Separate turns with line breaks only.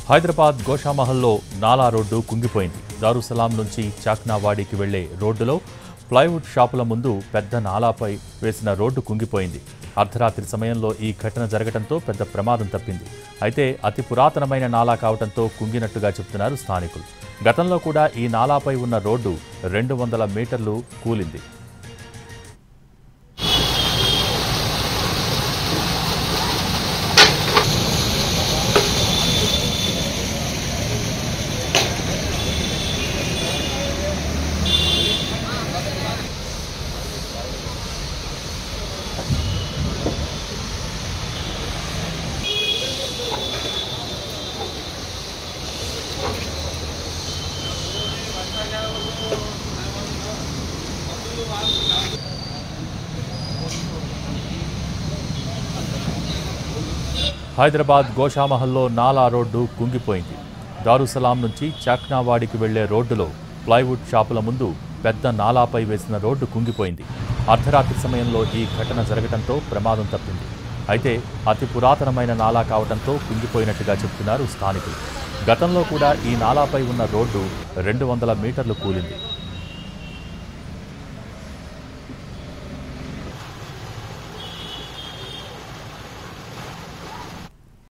హైదరాబాద్ గోషామహల్లో నాలా రోడ్డు కుంగిపోయింది దారుసలాం నుంచి చాక్నావాడికి వెళ్లే రోడ్డులో ప్లైవుడ్ షాపుల ముందు పెద్ద నాలాపై వేసిన రోడ్డు కుంగిపోయింది అర్ధరాత్రి సమయంలో ఈ ఘటన జరగడంతో పెద్ద ప్రమాదం తప్పింది అయితే అతి పురాతనమైన నాలా కావడంతో కుంగినట్టుగా చెబుతున్నారు స్థానికులు గతంలో కూడా ఈ నాలాపై ఉన్న రోడ్డు రెండు వందల మీటర్లు కూలింది హైదరాబాద్ గోషామహల్లో నాలా రోడ్డు కుంగిపోయింది దారుసలాం నుంచి చాక్నావాడికి వెళ్లే రోడ్డులో ప్లైవుడ్ షాపుల ముందు పెద్ద నాలాపై వేసిన రోడ్డు కుంగిపోయింది అర్ధరాత్రి సమయంలో ఈ ఘటన జరగడంతో ప్రమాదం తప్పింది అయితే అతి పురాతనమైన నాలా కావడంతో కుంగిపోయినట్టుగా చెబుతున్నారు స్థానికులు గతంలో కూడా ఈ నాలాపై ఉన్న రోడ్డు రెండు వందల మీటర్లు కూలింది